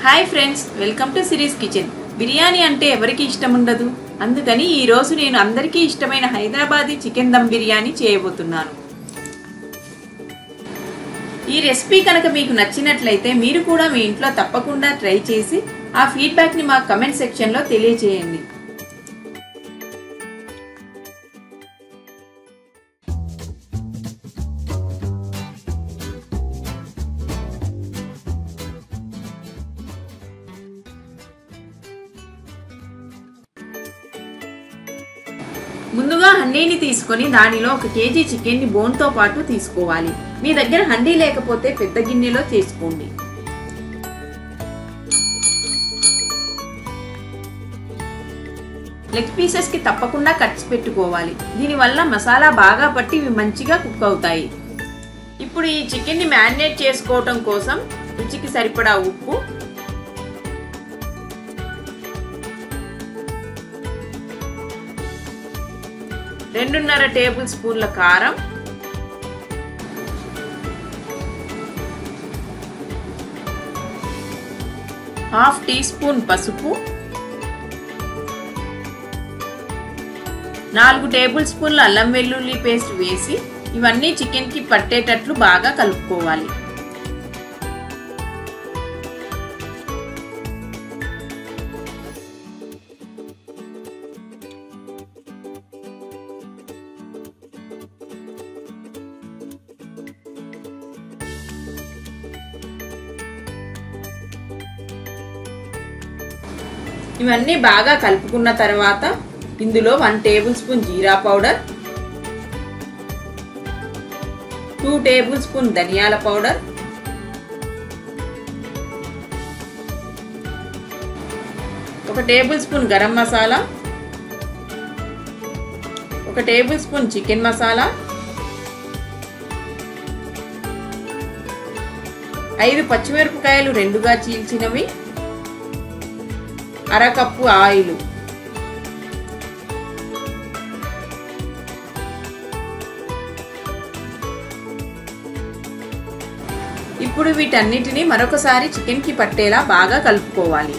hi friends welcome to series kitchen biryani అంటే ఎవరికి ఇష్టం ఉండదు అందుకని ఈ రోజు నేను అందరికీ ఇష్టమైన హైదరాబాదీ చికెన్ దమ్ బిర్యానీ చేయబోతున్నాను ఈ రెసిపీ కనుక మీకు నచ్చినట్లయితే మీరు కూడా మీ ఇంట్లో తప్పకుండా ట్రై చేసి ఆ ఫీడ్బ్యాక్ని మా కమెంట్ సెక్షన్లో తెలియజేయండి ముందుగా హండీని తీసుకొని దానిలో ఒక కేజీ చికెన్ని బోన్తో పాటు తీసుకోవాలి మీ దగ్గర హండీ లేకపోతే పెద్ద గిన్నెలో చేసుకోండి లెగ్ పీసెస్ కి తప్పకుండా కట్స్ పెట్టుకోవాలి దీనివల్ల మసాలా బాగా పట్టి ఇవి మంచిగా కుక్ అవుతాయి ఇప్పుడు ఈ చికెన్ని మ్యారినేట్ చేసుకోవటం కోసం రుచికి సరిపడా ఉప్పు రెండున్నర టేబుల్ స్పూన్ల కారం హాఫ్ టీ స్పూన్ పసుపు నాలుగు టేబుల్ స్పూన్ల అల్లం వెల్లుల్లి పేస్ట్ వేసి ఇవన్నీ చికెన్కి పట్టేటట్లు బాగా కలుపుకోవాలి ఇవన్నీ బాగా కలుపుకున్న తర్వాత ఇందులో one tablespoon jeera powder two tablespoon ధనియాల పౌడర్ ఒక టేబుల్ స్పూన్ గరం మసాలా ఒక టేబుల్ స్పూన్ చికెన్ మసాలా ఐదు పచ్చిమిరపకాయలు రెండుగా చీల్చినవి అరకప్పు ఆయిల్ ఇప్పుడు వీటన్నిటిని మరొకసారి చికెన్కి పట్టేలా బాగా కలుపుకోవాలి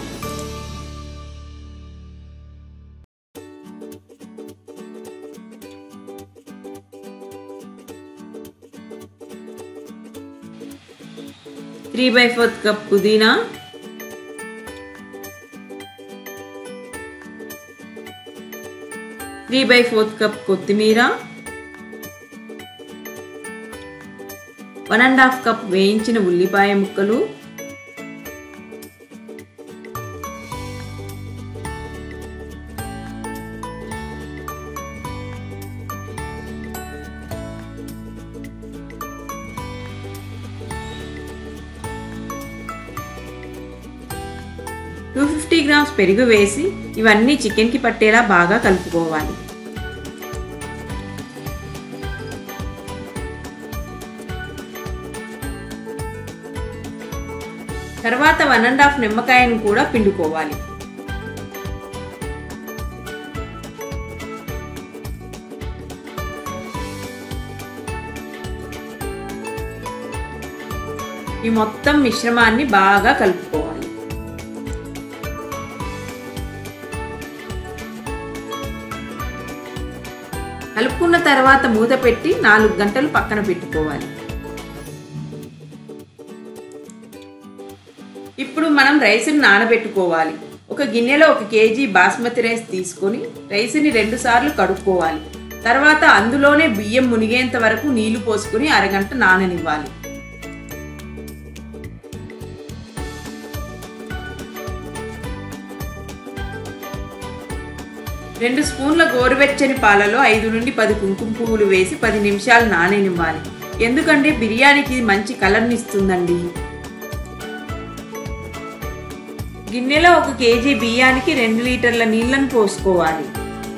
త్రీ బై ఫోర్త్ కప్ పుదీనా త్రీ బై ఫోర్త్ కప్ కొత్తిమీర వన్ అండ్ హాఫ్ కప్ వేయించిన ఉల్లిపాయ ముక్కలు టూ ఫిఫ్టీ గ్రామ్స్ పెరుగు వేసి ఇవన్నీ చికెన్కి పట్టేలా బాగా కలుపుకోవాలి తర్వాత వన్ అండ్ హాఫ్ నిమ్మకాయను కూడా పిండుకోవాలి ఈ మొత్తం మిశ్రమాన్ని బాగా కలుపుకోవాలి కలుపుకున్న తర్వాత మూత పెట్టి నాలుగు గంటలు పక్కన పెట్టుకోవాలి ఇప్పుడు మనం రైస్ని నానబెట్టుకోవాలి ఒక గిన్నెలో ఒక కేజీ బాస్మతి రైస్ తీసుకొని రైస్ని రెండు సార్లు కడుక్కోవాలి తర్వాత అందులోనే బియ్యం మునిగేంత వరకు నీళ్లు పోసుకుని అరగంట నాననివ్వాలి రెండు స్పూన్ల గోరువెచ్చని పాలలో ఐదు నుండి పది కుంకుమ పువ్వులు వేసి పది నిమిషాలు నాననివ్వాలి ఎందుకంటే బిర్యానీకి మంచి కలర్నిస్తుందండి గిన్నెలో ఒక కేజీ బియ్యానికి రెండు లీటర్ల నీళ్లను పోసుకోవాలి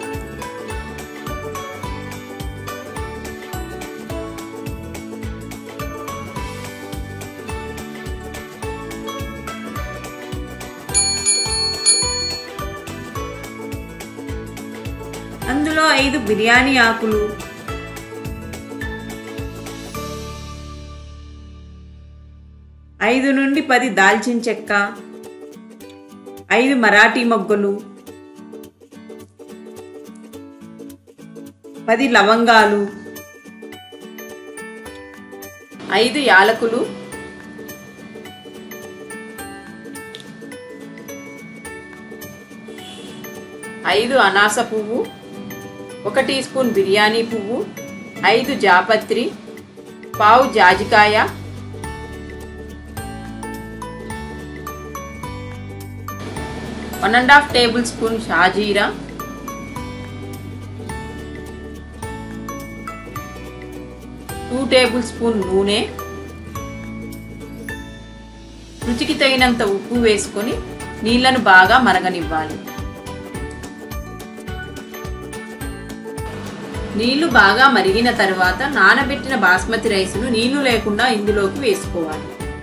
అందులో ఐదు బిర్యానీ ఆకులు ఐదు నుండి పది దాల్చిన చెక్క ఐదు మరాఠీ మొగ్గలు పది లవంగాలు ఐదు యాలకులు ఐదు అనాస పువ్వు ఒక టీ స్పూన్ బిర్యానీ పువ్వు ఐదు జాపత్రి పావు జాజికాయ one and half tablespoon షాజీరా టూ టేబుల్ స్పూన్ నూనె రుచికి తగినంత ఉప్పు వేసుకొని నీళ్లను బాగా మరగనివ్వాలి నీళ్లు బాగా మరిగిన తర్వాత నానబెట్టిన బాస్మతి రైస్ను నీళ్లు లేకుండా ఇందులోకి వేసుకోవాలి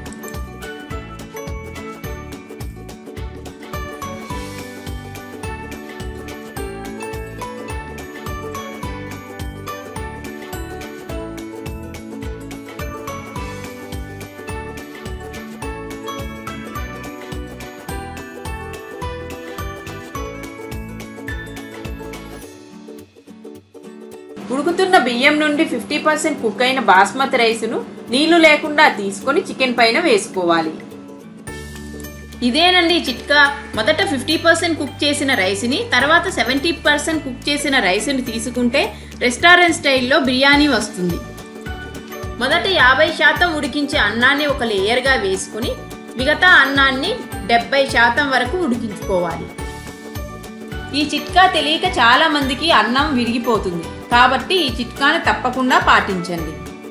ఉడుకుతున్న బియ్యం నుండి ఫిఫ్టీ పర్సెంట్ కుక్ అయిన బాస్మతి రైస్ను నీళ్లు లేకుండా తీసుకొని చికెన్ పైన వేసుకోవాలి ఇదేనండి చిట్కా మొదట ఫిఫ్టీ పర్సెంట్ కుక్ చేసిన రైస్ని తర్వాత సెవెంటీ పర్సెంట్ కుక్ చేసిన రైస్ని తీసుకుంటే రెస్టారెంట్ స్టైల్లో బిర్యానీ వస్తుంది మొదట యాభై శాతం ఉడికించే అన్నాన్ని ఒక లేయర్గా వేసుకుని మిగతా అన్నాన్ని డెబ్బై శాతం వరకు ఉడికించుకోవాలి ఈ చిట్కా తెలియక చాలా మందికి అన్నం విరిగిపోతుంది కాబట్టి ఈ చిట్కాని తప్పకుండా పాటించండి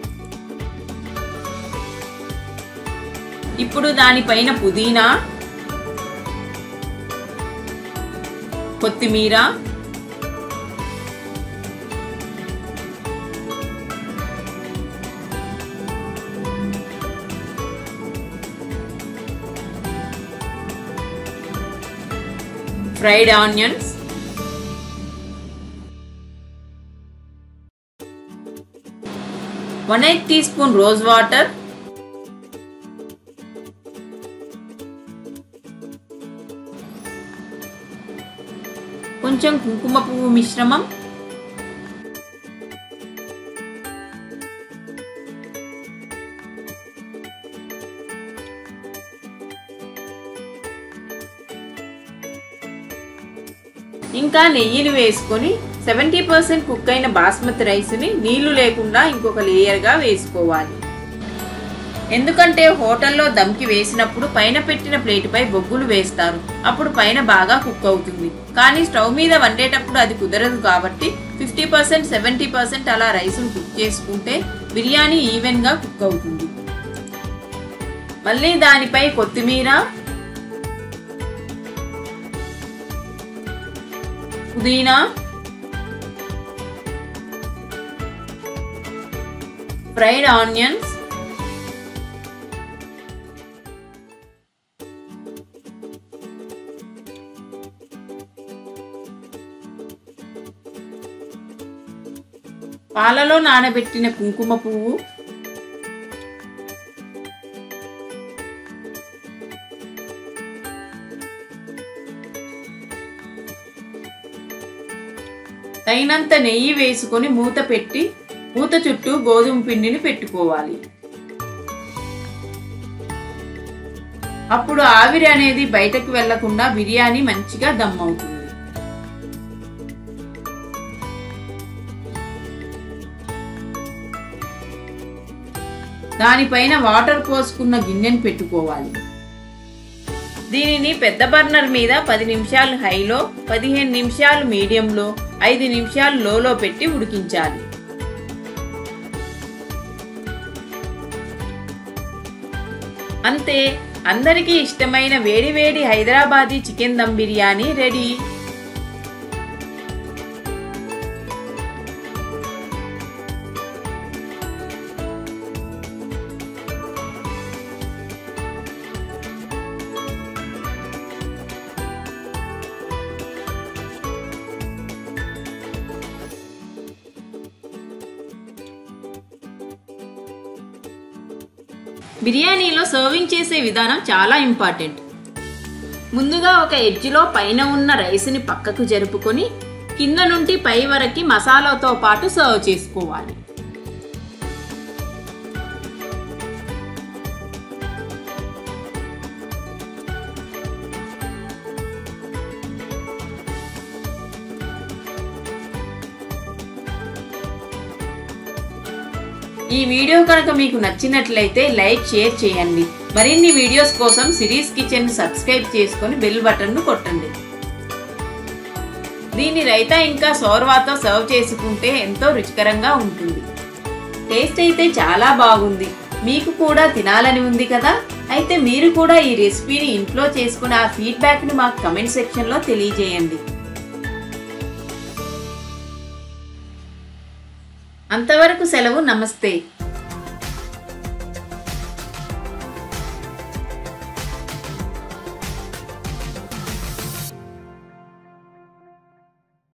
ఇప్పుడు దానిపైన పుదీనా కొత్తిమీర fried onions one eight teaspoon rose water కొంచెం కుంకుమ పువ్వు మిశ్రమం ఇంకా నెయ్యిని వేసుకొని సెవెంటీ పర్సెంట్ కుక్ అయిన బాస్మతి రైస్ని నీళ్లు లేకుండా ఇంకొక లేయర్గా వేసుకోవాలి ఎందుకంటే హోటల్లో దమ్కి వేసినప్పుడు పైన పెట్టిన ప్లేటుపై బొగ్గులు వేస్తారు అప్పుడు పైన బాగా కుక్ అవుతుంది కానీ స్టవ్ మీద వండేటప్పుడు అది కుదరదు కాబట్టి ఫిఫ్టీ పర్సెంట్ సెవెంటీ పర్సెంట్ అలా రైస్ను కుక్ చేసుకుంటే బిర్యానీ ఈవెన్గా కుక్ అవుతుంది మళ్ళీ దానిపై కొత్తిమీర పుదీనా ఫ్రైడ్ ఆనియన్స్ పాలలో నానబెట్టిన కుంకుమ పువ్వు తగినంత నెయ్యి వేసుకొని మూత పెట్టి మూత చుట్టూ గోధుమ పిండిని పెట్టుకోవాలి అప్పుడు ఆవిరి అనేది బయటకు వెళ్లకుండా బిర్యానీ మంచిగా దమ్ అవుతుంది దానిపైన వాటర్ పోసుకున్న గిన్నెను పెట్టుకోవాలి దీనిని పెద్ద బర్నర్ మీద పది నిమిషాలు హైలో పదిహేను నిమిషాలు మీడియంలో ఐదు నిమిషాలు లోలో పెట్టి ఉడికించాలి అంతే అందరికీ ఇష్టమైన వేడివేడి హైదరాబాదీ చికెన్ దమ్ బిర్యానీ రెడీ బిర్యానీలో సర్వింగ్ చేసే విధానం చాలా ఇంపార్టెంట్ ముందుగా ఒక ఎడ్జ్లో పైన ఉన్న రైస్ని పక్కకు జరుపుకొని కింద నుండి పై వరకు మసాలాతో పాటు సర్వ్ చేసుకోవాలి ఈ వీడియో కనుక మీకు నచ్చినట్లయితే లైక్ షేర్ చేయండి మరిన్ని వీడియోస్ కోసం సిరీస్ కిచెన్ సబ్స్క్రైబ్ చేసుకొని బెల్ బటన్ను కొట్టండి దీన్ని రైతా ఇంకా సోర్వాతో సర్వ్ చేసుకుంటే ఎంతో రుచికరంగా ఉంటుంది టేస్ట్ అయితే చాలా బాగుంది మీకు కూడా తినాలని ఉంది కదా అయితే మీరు కూడా ఈ రెసిపీని ఇంట్లో చేసుకుని ఆ ఫీడ్బ్యాక్ని మాకు కమెంట్ సెక్షన్లో తెలియజేయండి అంతవరకు సెలవు నమస్తే